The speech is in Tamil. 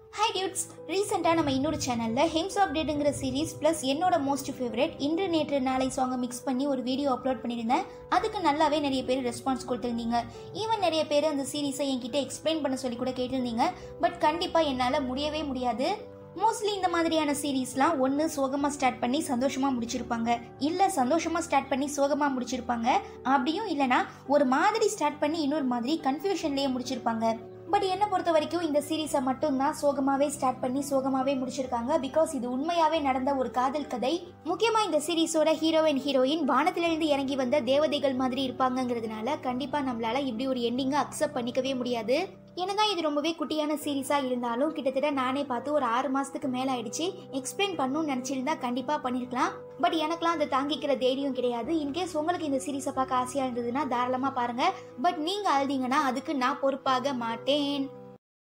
ஹாய் டியூட்ஸ் ரீசெண்டாக நம்ம இன்னொரு சேனலில் ஹெம்ஸ் அப்டேட்டுங்கிற சீரிஸ் ப்ளஸ் என்னோட மோஸ்ட் ஃபேவரட் இன்று நேற்று நாளை சாங்கை மிக்ஸ் பண்ணி ஒரு வீடியோ அப்லோட் பண்ணியிருந்தேன் அதுக்கு நல்லாவே நிறைய பேர் ரெஸ்பான்ஸ் கொடுத்துருந்தீங்க ஈவன் நிறைய பேர் அந்த சீரிஸை என்கிட்ட எக்ஸ்பிளைன் பண்ண சொல்லி கூட கேட்டிருந்தீங்க பட் கண்டிப்பாக என்னால் முடியவே முடியாது மோஸ்ட்லி இந்த மாதிரியான சீரீஸ்லாம் ஒன்று சோகமாக ஸ்டார்ட் பண்ணி சந்தோஷமாக முடிச்சிருப்பாங்க இல்லை சந்தோஷமாக ஸ்டார்ட் பண்ணி சோகமாக முடிச்சிருப்பாங்க அப்படியும் இல்லைனா ஒரு மாதிரி ஸ்டார்ட் பண்ணி இன்னொரு மாதிரி கன்ஃபியூஷன்லேயே முடிச்சிருப்பாங்க பட் என்னை பொறுத்த வரைக்கும் இந்த சீரீஸை மட்டும்தான் சோகமாகவே ஸ்டார்ட் பண்ணி சோகமாகவே முடிச்சிருக்காங்க பிகாஸ் இது உண்மையாகவே நடந்த ஒரு காதல் கதை முக்கியமாக இந்த சீரீஸோட ஹீரோ அண்ட் ஹீரோயின் வானத்திலிருந்து இறங்கி வந்த தேவதைகள் மாதிரி இருப்பாங்கங்கிறதுனால கண்டிப்பாக நம்மளால இப்படி ஒரு எண்டிங்கை அக்செப்ட் பண்ணிக்கவே முடியாது என்னதான் இது ரொம்பவே குட்டியான சீரீஸாக இருந்தாலும் கிட்டத்தட்ட நானே பார்த்து ஒரு ஆறு மாதத்துக்கு மேலே ஆயிடுச்சு எக்ஸ்பிளைன் பண்ணணும்னு நினச்சிருந்தா கண்டிப்பாக பண்ணியிருக்கலாம் பட் எனக்குலாம் அதை தாங்கிக்கிற தைரியம் கிடையாது இன்கேஸ் உங்களுக்கு இந்த சீரீஸை பார்க்க ஆசையாக இருந்ததுன்னா தாராளமாக பாருங்கள் பட் நீங்கள் அழுதீங்கன்னா அதுக்கு நான் பொறுப்பாக மாட்டேன்